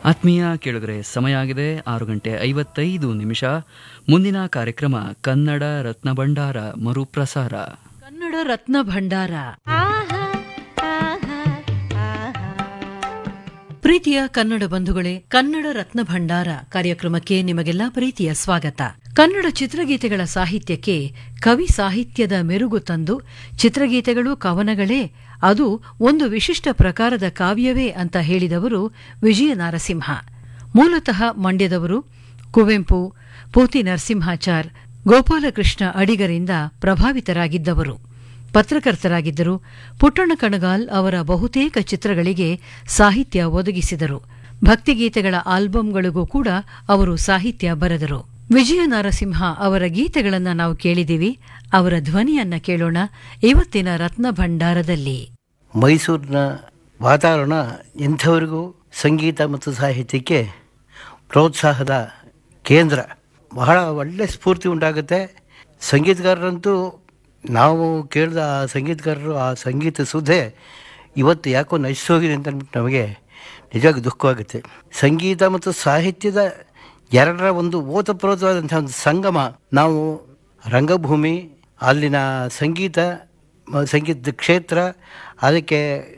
ಆತ್ಮೀಯ ಕೇಳಿದ್ರೆ ಸಮಯ ಆಗಿದೆ ಆರು ಗಂಟೆ ಐವತ್ತೈದು ನಿಮಿಷ ಮುಂದಿನ ಕಾರ್ಯಕ್ರಮ ಕನ್ನಡ ರತ್ನ ಭಂಡಾರ ಮರುಪ್ರಸಾರ ಕನ್ನಡ ರತ್ನ ಭಂಡಾರ ಪ್ರೀತಿಯ ಕನ್ನಡ ಬಂಧುಗಳೇ ಕನ್ನಡ ರತ್ನ ಭಂಡಾರ ಕಾರ್ಯಕ್ರಮಕ್ಕೆ ನಿಮಗೆಲ್ಲ ಪ್ರೀತಿಯ ಸ್ವಾಗತ ಕನ್ನಡ ಚಿತ್ರಗೀತೆಗಳ ಸಾಹಿತ್ಯಕ್ಕೆ ಕವಿ ಸಾಹಿತ್ಯದ ಮೆರುಗು ತಂದು ಚಿತ್ರಗೀತೆಗಳು ಕವನಗಳೇ ಅದು ಒಂದು ವಿಶಿಷ್ಟ ಪ್ರಕಾರದ ಕಾವ್ಯವೇ ಅಂತ ಹೇಳಿದವರು ವಿಜಯ ನಾರಸಿಂಹ ಮೂಲತಃ ಮಂಡ್ಯದವರು ಕುವೆಂಪು ಪೂತಿ ನರಸಿಂಹಾಚಾರ್ ಗೋಪಾಲಕೃಷ್ಣ ಅಡಿಗರಿಂದ ಪ್ರಭಾವಿತರಾಗಿದ್ದವರು ಪತ್ರಕರ್ತರಾಗಿದ್ದರು ಪುಟ್ಟಣ್ಣ ಕಣಗಾಲ್ ಅವರ ಬಹುತೇಕ ಚಿತ್ರಗಳಿಗೆ ಸಾಹಿತ್ಯ ಒದಗಿಸಿದರು ಭಕ್ತಿಗೀತೆಗಳ ಆಲ್ಬಂಗಳಿಗೂ ಕೂಡ ಅವರು ಸಾಹಿತ್ಯ ಬರೆದರು ವಿಜಯ ನಾರಸಿಂಹ ಅವರ ಗೀತೆಗಳನ್ನ ನಾವು ಕೇಳಿದಿವಿ ಅವರ ಧ್ವನಿಯನ್ನ ಕೇಳೋಣ ಇವತ್ತಿನ ರತ್ನ ಭಂಡಾರದಲ್ಲಿ ಮೈಸೂರಿನ ವಾತಾವರಣ ಎಂಥವರಿಗೂ ಸಂಗೀತ ಮತ್ತು ಸಾಹಿತ್ಯಕ್ಕೆ ಪ್ರೋತ್ಸಾಹದ ಕೇಂದ್ರ ಬಹಳ ಒಳ್ಳೆ ಸ್ಫೂರ್ತಿ ಉಂಟಾಗುತ್ತೆ ಸಂಗೀತಗಾರರಂತೂ ನಾವು ಕೇಳಿದ ಆ ಸಂಗೀತಗಾರರು ಆ ಸಂಗೀತ ಸುಧೆ ಇವತ್ತು ಯಾಕೋ ನಶಿಸೋಗಿದೆ ಅಂತ ಅಂದ್ಬಿಟ್ಟು ನಮಗೆ ನಿಜವಾಗಿ ದುಃಖವಾಗುತ್ತೆ ಸಂಗೀತ ಮತ್ತು ಸಾಹಿತ್ಯದ ಎರಡರ ಒಂದು ಓತಪ್ರೋತವಾದಂಥ ಒಂದು ಸಂಗಮ ನಾವು ರಂಗಭೂಮಿ ಅಲ್ಲಿನ ಸಂಗೀತ ಮ- ಸಂಗೀತದ ಕ್ಷೇತ್ರ ಅದಕ್ಕೆ